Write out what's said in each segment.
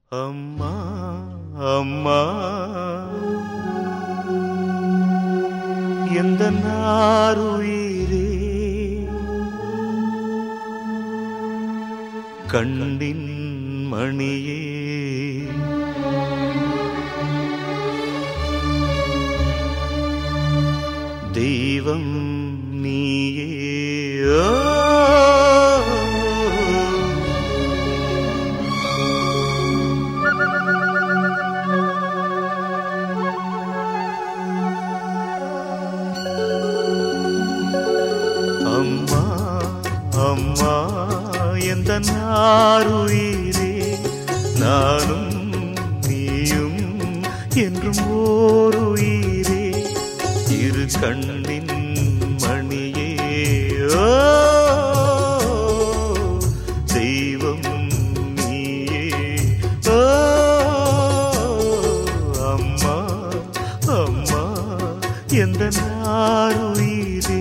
அம்மா அம்மா எந்த நாருயிரே கண்ணின் மணியே தெய்வம் நீயே ஓ. அம்மா அம்மா எந்த நாருயிரே நானும் நீயும் என்றும் ஓர் உயிரே இரு கண்ணின் மணியே ஓ தெய்வம் நீயே ஓ அம்மா அம்மா எந்த நாருயிரே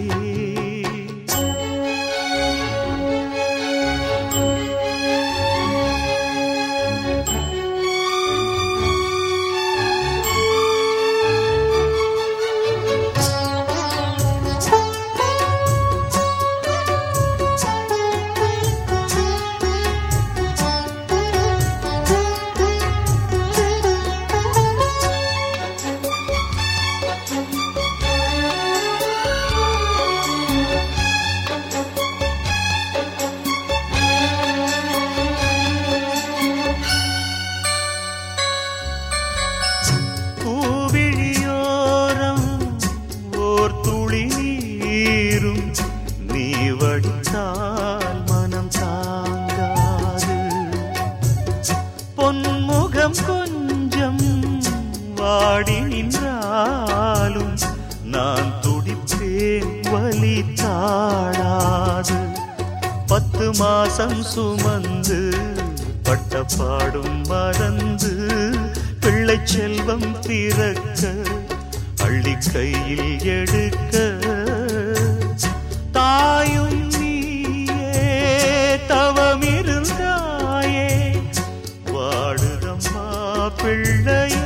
பூவிழியோரம் ஓர் துளி நீரும் நீ வடித்தால் மனம் தாங்காது பொன்முகம் கொஞ்சம் வாடி நின்றாலும் நான் துடிப்பேன் வலி தாழாது பத்து மாசம் சுமந்து பட்ட பாடும் மறந்து பிள்ளை செல்வம் பிறக்க அள்ளி கையில் எடுக்க தாயும் நீயே தவமிருந்தாயே வாடுதம்மா பிள்ளையே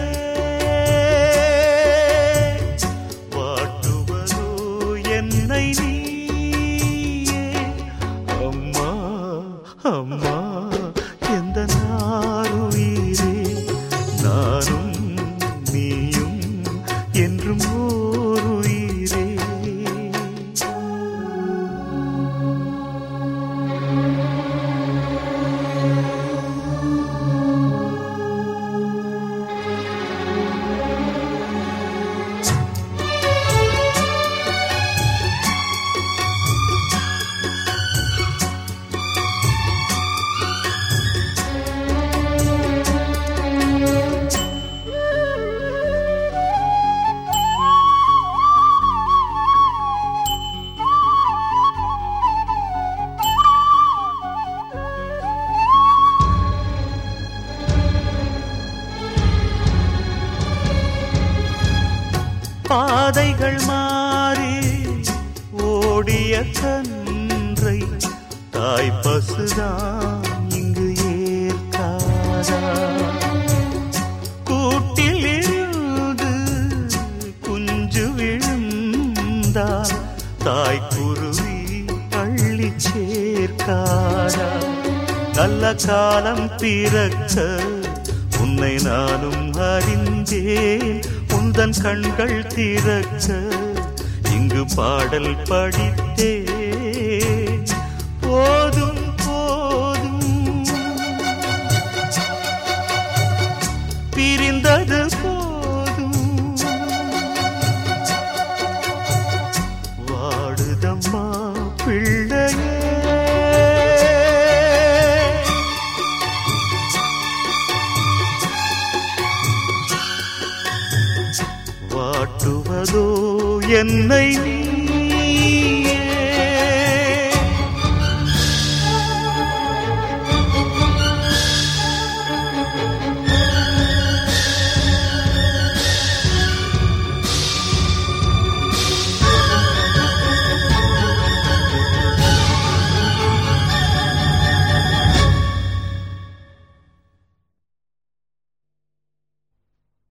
வாட்டுவதோ என்னை நீயே அம்மா அம்மா எந்த நாருயிரே நானும் நீயும் என்றும் ஓர் உயிரே பாதைகள் மாறி ஓடிய கன்றை தாய் பசுதான் இங்கு ஏற்காதா கூட்டில் இருந்து குஞ்சு விழுந்தால் தாய் குருவி அள்ளி சேர்க்காதா நல்ல காலம் பிறக்க உன்னை நானும் அறிந்தேன் உந்தன் கண்கள் திறக்க இங்கு பாடல் படித்தேன் போதும் போதும் பிரிந்தது போதும் வாடுதம்மா பிள்ளையே வாட்டுவதோ என்னை நீ